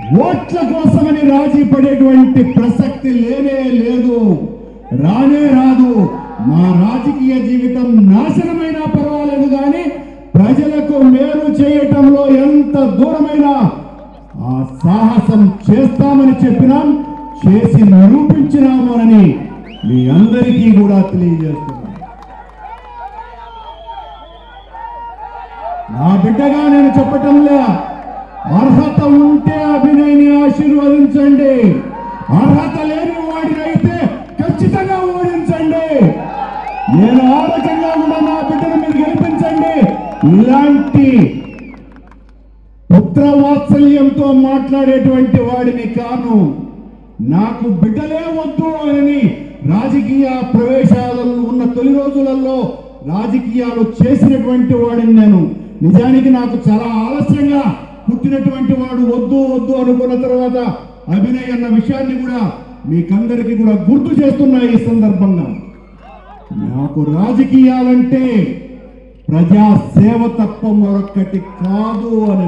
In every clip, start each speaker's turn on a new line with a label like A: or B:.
A: ఓట్ల కోసమని రాజీ పడేటువంటి ప్రసక్తి లేనే లేదు రానే రాదు మా రాజకీయ జీవితం నాశనమైనా పర్వాలేదు కానీ ప్రజలకు మేలు చేయటంలో ఎంత దూరమైనా ఆ సాహసం చేస్తామని చెప్పినాం చేసి నిరూపించినాము అని మీ అందరికీ కూడా తెలియజేస్తున్నాం నా బిడ్డగా నేను చెప్పటంలే అర్హత ఉంటే అభినయ్ని ఆశీర్వదించండి అర్హత లేని వాడినైతే ఖచ్చితంగా ఓడించండి నేను ఆ రకంగా కూడా నా బిడ్డను మీరు గెలిపించండి ఇలాంటి పుత్రవాత్సల్యంతో మాట్లాడేటువంటి వాడిని కాను నాకు బిడ్డలే వద్దు అని రాజకీయ ప్రవేశాలలో ఉన్న తొలి రోజులలో రాజకీయాలు చేసినటువంటి వాడిని నేను నిజానికి నాకు చాలా ఆలస్యంగా పుట్టినటువంటి వాడు వద్దు వద్దు అనుకున్న తర్వాత అభినయ్ అన్న విషయాన్ని కూడా మీకందరికీ కూడా గుర్తు చేస్తున్నా ఈ సందర్భంగా నాకు రాజకీయాలంటే ప్రజా సేవ తప్ప మరొక్కటి కాదు అని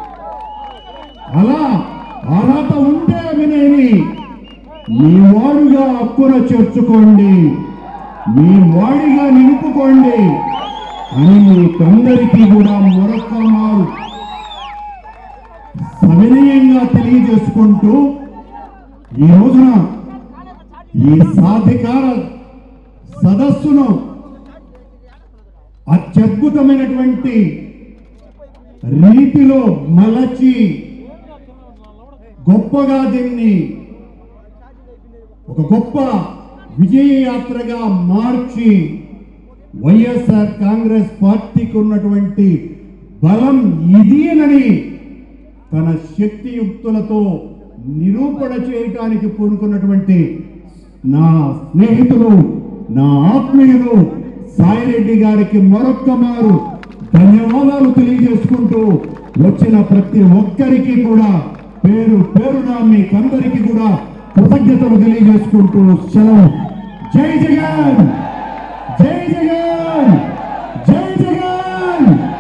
A: అలా అర్హత ఉంటే అభినయని మీ వాడుగా అక్కున చేర్చుకోండి మీ వాడిగా నిలుపుకోండి అని మీకందరికీ కూడా మరొక మారు సవినయంగా తెలియజేసుకుంటూ ఈ రోజున ఈ సాధికార సదస్సును అత్యద్భుతమైనటువంటి రీతిలో మలచి గొప్పగా దీన్ని ఒక గొప్ప విజయ యాత్రగా మార్చి వైఎస్ఆర్ కాంగ్రెస్ పార్టీకి ఉన్నటువంటి బలం ఇదేనని తన శక్తియుక్తులతో నిరూపణ చేయటానికి పూనుకున్నటువంటి నా స్నేహితులు నా ఆత్మీయులు సాయిరెడ్డి గారికి మరొక్క మారు ధన్యవాదాలు తెలియజేసుకుంటూ వచ్చిన ప్రతి ఒక్కరికి కూడా పేరు పేరున మీకందరికీ కూడా కృతజ్ఞతలు తెలియజేసుకుంటూ సెలవు జై జగన్ జై జగన్ జై జగన్